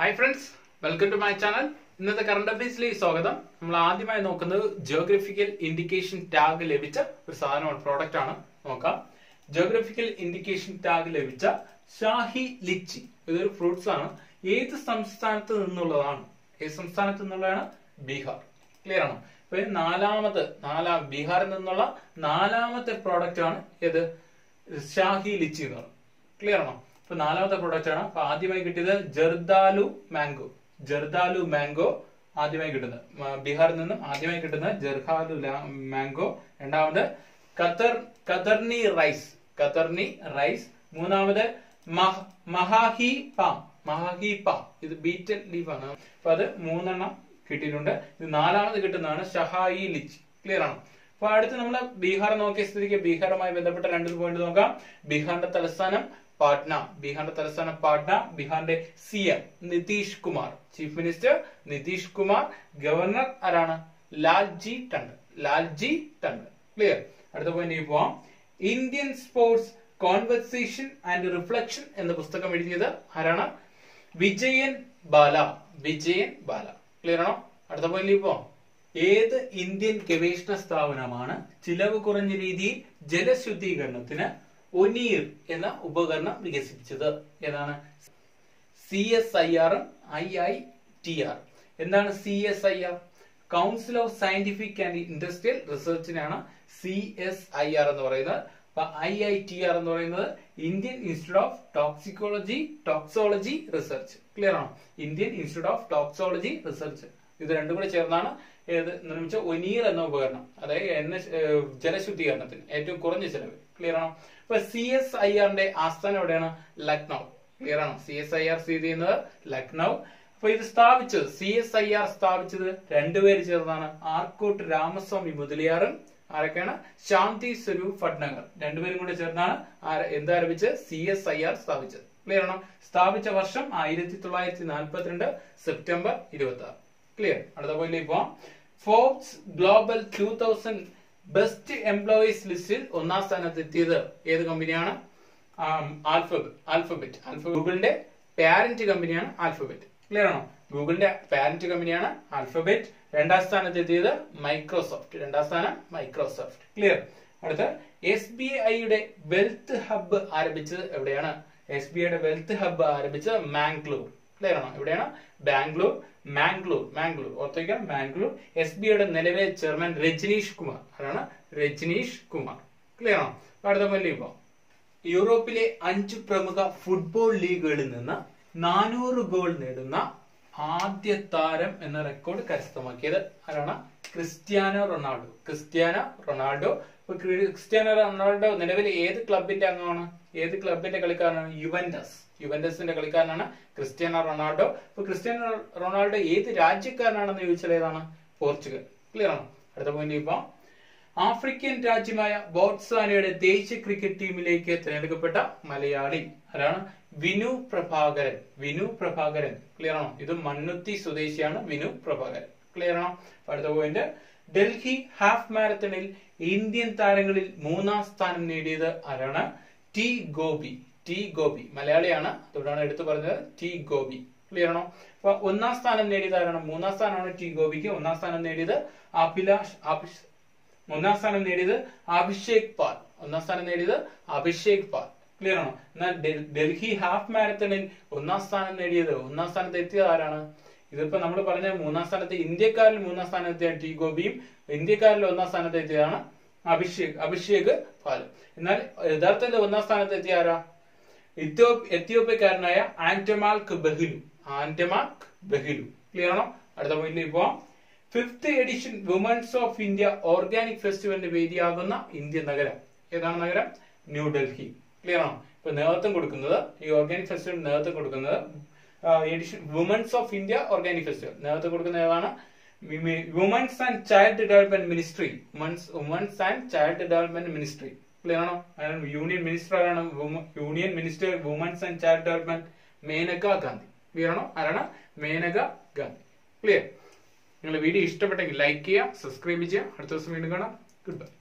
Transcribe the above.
hi friends welcome to my channel ഇന്നത്തെ current അഫയേഴ്സിലേക്ക് സ്വാഗതം നമ്മൾ ആദ്യമായി നോക്കുന്നത് ജിയോഗ്രഫിക്കൽ ഇൻഡിക്കേഷൻ ടാഗ് ലഭിച്ച ഒരു സാധനമാണ് പ്രോഡക്റ്റ് ആണ് നോക്കാം ജിയോഗ്രഫിക്കൽ ഇൻഡിക്കേഷൻ ടാഗ് ലഭിച്ച ഷാഹി ലിച്ചി ഇതൊരു ഫ്രൂട്ട്സ് ആണ് ഏത് സംസ്ഥാനത്ത് നിന്നുള്ളതാണ് ഏത് സംസ്ഥാനത്ത് നിന്നുള്ളതാണ് ബീഹാർ ക്ലിയർ ആണോ അപ്പൊ ഇത് നാലാമത് നാലാം ബീഹാറിൽ നിന്നുള്ള നാലാമത്തെ പ്രോഡക്റ്റ് ആണ് ഏത് ഷാഹി ലിച്ചി എന്ന് പറയുന്നത് ക്ലിയർ ആണോ അപ്പൊ നാലാമത്തെ പ്രോഡക്റ്റ് ആണ് അപ്പൊ ആദ്യമായി കിട്ടിയത് ജർദാലു മാംഗോ ജർദാലു മാംഗോ ആദ്യമായി കിട്ടുന്നത് മ- ബീഹാറിൽ നിന്നും ആദ്യമായി കിട്ടുന്നത് ജർഹാലു ലാ- മാംഗോ രണ്ടാമത് ഖത്തർ ഖത്തർനി റൈസ് ഖത്തർനി റൈസ് മൂന്നാമത് മഹ- മഹാഹി പാം മഹാഹി പാം ഇത് ബീറ്റൽ ലീഫ് ആണ് അപ്പൊ അത് മൂന്നെണ്ണം കിട്ടിയിട്ടുണ്ട് ഇത് നാലാമത് കിട്ടുന്നതാണ് ഷഹായി ലിച്ചി ക്ലിയർ ആണ് അപ്പൊ അടുത്ത് നമ്മൾ ബീഹാർ നോക്കിയ സ്ഥിതിക്ക് ബീഹാറുമായി ബന്ധപ്പെട്ട രണ്ട് പോയിന്റ് നോക്കാം ബീഹാറിന്റെ തലസ്ഥാനം പാട്ന ബീഹാറിന്റെ തലസ്ഥാനം പാട്ന ബീഹാറിന്റെ C M Nitish Kumar chief minister Nitish Kumar governor ആരാണ് ലാൽജി ടണ്ടൻ ലാൽജി ടണ്ടൻ ക്ലിയർ അടുത്ത പോയിന്റ് പോവാം Indian sports conversation and reflection എന്ന പുസ്തകം എഴുതിയത് ആരാണ് വിജയൻ ബാല വിജയൻ ബാല ക്ലിയർ ആണോ അടുത്ത പോയിന്റിലേക്ക് പോവാം ഏത് ഇന്ത്യൻ ഗവേഷണ സ്ഥാപനമാണ് ചിലവ് കുറഞ്ഞ രീതിയിൽ ജലശുദ്ധീകരണത്തിന് ഒനീർ എന്ന ഉപകരണം വികസിപ്പിച്ചത് ഏതാണ് സി എസ് ഐ ആറും ഐ ഐ ടി ആർ എന്താണ് C S I R council of scientific and industrial റിസർച്ചിനാണ് സി എസ് ഐ ആർ എന്ന് പറയുന്നത് അപ്പൊ ഐ ഐ ടി ആർ എന്ന് പറയുന്നത് Indian institute of toxicology toxicology research clear ആണോ Indian institute of toxicology research ഇത് രണ്ടും കൂടെ ചേർന്നാണ് ഏത് നിർമ്മിച്ച ഒനീർ എന്ന ഉപകരണം അതായത് എണ്ണ ഏഹ് ജലശുദ്ധീകരണത്തിന് ഏറ്റവും കുറഞ്ഞ ചെലവ് ക്ലിയർ ആണോ അപ്പൊ സി എസ് ഐ ആറിന്റെ ആസ്ഥാനം എവിടെയാണ് ലക്നൗ ക്ലിയർ ആണോ സി എസ് ഐ ആർ സ്ഥിതി ചെയ്യുന്നത് ലക്നൗ അപ്പൊ ഇത് സ്ഥാപിച്ചത് സി എസ് ഐ ആർ സ്ഥാപിച്ചത് രണ്ടുപേര് ചേർന്നാണ് ആർക്കോട്ട് രാമസ്വാമി മുതലിയാറും ആരൊക്കെയാണ് ശാന്തി സ്വരൂപ് ഭട്നഗർ രണ്ടുപേരും കൂടെ ചേർന്നാണ് ആര- എന്താരംഭിച്ച് സി എസ് ഐ ആർ സ്ഥാപിച്ചത് ക്ലിയർ ആണോ സ്ഥാപിച്ച വർഷം ആയിരത്തി തൊള്ളായിരത്തി നാൽപ്പത്തിരണ്ട് സെപ്റ്റംബർ ഇരുപത്തി ആറ് ക്ലിയർ അടുത്ത പോയിന്റിലേക്ക് പോവാം Forbes global two thousand best employees ലിസ്റ്റിൽ ഒന്നാം സ്ഥാനത്ത് എത്തിയത് ഏത് കമ്പനിയാണ് ആൽഫബറ്റ് ആൽഫബറ്റ് ആൽഫബറ്റ് ഗൂഗിളിന്റെ പാരന്റ് കമ്പനിയാണ് ആൽഫബറ്റ് ക്ലിയർ ആണോ ഗൂഗിളിന്റെ പാരന്റ് കമ്പനിയാണ് ആൽഫബറ്റ് രണ്ടാം സ്ഥാനത്ത് എത്തിയത് മൈക്രോസോഫ്റ്റ് രണ്ടാം സ്ഥാനം മൈക്രോസോഫ്റ്റ് ക്ലിയർ അടുത്ത എസ് ബി ഐയുടെ വെൽത്ത് ഹബ്ബ് ആരംഭിച്ചത് എവിടെയാണ് എസ് ബി ഐയുടെ വെൽത്ത് ഹബ്ബ് ആരംഭിച്ചത് മാംഗ്ലൂർ ക്ലിയർ ആണോ എവിടെയാണ് ബാംഗ്ലൂർ മാംഗ്ലൂർ മാംഗ്ലൂർ ഓർത്തേക്കാം മാംഗ്ലൂർ എസ് ബി ഐയുടെ നിലവിലെ ചെയർമാൻ രജനീഷ് കുമാർ ആരാണ് രജനീഷ് കുമാർ ക്ലിയർ ആണോ അപ്പൊ അടുത്ത പോയിന്റ് പോകാം യൂറോപ്പിലെ അഞ്ച് പ്രമുഖ ഫുട്ബോൾ ലീഗുകളിൽ നിന്ന് നാനൂറ് ഗോൾ നേടുന്ന ആദ്യ താരം എന്ന റെക്കോർഡ് കരസ്ഥമാക്കിയത് ആരാണ് ക്രിസ്ത്യാനോ റൊണാൾഡോ ക്രിസ്ത്യാനോ റൊണാൾഡോ ഇപ്പൊ ക്രിസ്ത്യാനോ റൊണാൾഡോ നിലവിൽ ഏത് ക്ലബിന്റെ അംഗമാണ് ഏത് ക്ലബിന്റെ കളിക്കാരനാണ് യുവന്റസ് യുവന്റസിന്റെ കളിക്കാരനാണ് ക്രിസ്ത്യാനോ റൊണാൾഡോ ഇപ്പൊ ക്രിസ്ത്യാനോ റൊണാൾഡോ ഏത് രാജ്യക്കാരനാണെന്ന് ചോദിച്ചാൽ ഏതാണ് പോർച്ചുഗൽ ക്ലിയർ ആണോ അടുത്ത പോയിന്റ് ഇപ്പൊ ആഫ്രിക്കൻ രാജ്യമായ ബോട്സ്വാനയുടെ ദേശീയ ക്രിക്കറ്റ് ടീമിലേക്ക് തിരഞ്ഞെടുക്കപ്പെട്ട മലയാളി ആരാണ് വിനു പ്രഭാകരൻ വിനു പ്രഭാകരൻ ക്ലിയർ ആണോ ഇത് മണ്ണുത്തി സ്വദേശിയാണ് വിനു പ്രഭാകരൻ ക്ലിയർ ആണോ അപ്പൊ അടുത്ത പോയിന്റ് ഡൽഹി ഹാഫ് മാരത്തണിൽ ഇന്ത്യൻ താരങ്ങളിൽ മൂന്നാം സ്ഥാനം നേടിയത് ആരാണ് ടി ഗോപി ടി ഗോപി മലയാളിയാണ് അതുകൊണ്ടാണ് എടുത്തു പറഞ്ഞത് ടി ഗോപി ക്ലിയർ ആണോ അപ്പൊ ഒന്നാം സ്ഥാനം നേടിയത് ആരാണ് മൂന്നാം സ്ഥാനമാണ് ടി ഗോപിക്ക് ഒന്നാം സ്ഥാനം നേടിയത് അഭിലാഷ് അഭിഷ് ഒന്നാം സ്ഥാനം നേടിയത് അഭിഷേക് പാൽ ഒന്നാം സ്ഥാനം നേടിയത് അഭിഷേക് പാൽ ക്ലിയർ ആണോ എന്നാൽ ഡൽ- ഡൽഹി ഹാഫ് മാരത്തണിൽ ഒന്നാം സ്ഥാനം നേടിയത് ഒന്നാം സ്ഥാനത്ത് എത്തിയത് ആരാണ് ഇതിപ്പോ നമ്മൾ പറഞ്ഞ മൂന്നാം സ്ഥാനത്ത് ഇന്ത്യക്കാരിൽ മൂന്നാം സ്ഥാനത്ത് എത്തിയ ടി ഗോപിയും ഇന്ത്യക്കാരിൽ ഒന്നാം സ്ഥാനത്ത് എത്തിയതാണ് അഭിഷേക് അഭിഷേക് പാൽ എന്നാൽ യഥാർത്ഥത്തിൽ ഒന്നാം സ്ഥാനത്ത് എത്തിയ ആരാ ഇത്യോപ് എത്യോപ്യക്കാരനായ ആന്റമാൽക്ക് ബഹിലു ആന്റമാക് ബഹിലു ക്ലിയർ ആണോ അടുത്ത പോയിന്റിലേക്ക് പോവാം fifth edition women's of India organic ഫെസ്റ്റിവലിന് വേദിയാകുന്ന ഇന്ത്യ നഗരം ഏതാണ് നഗരം ന്യൂഡൽഹി ക്ലിയർ ആണോ ഇപ്പൊ നേതൃത്വം കൊടുക്കുന്നത് ഈ ഓർഗാനിക് ഫെസ്റ്റിവൽ നേതൃത്വം കൊടുക്കുന്നത് edition women's of India organic festival നേതൃത്വം കൊടുക്കുന്ന ഏതാണ് women's and child development ministry women's women's and child development ministry clear ആണോ അതാണ് യൂണിയൻ മിനിസ്റ്റർ ആരാണ് union minister women's and child development Maneka Gandhi clear ആണോ ആരാണ് മേനക ഗാന്ധി ക്ലിയർ നിങ്ങൾ വീഡിയോ ഇഷ്ടപ്പെട്ടെങ്കിൽ ലൈക്ക് ചെയ്യുക സബ്സ്ക്രൈബ് ചെയ്യുക അടുത്ത ദിവസം വീണ്ടും കാണാം ഗുഡ് ബൈ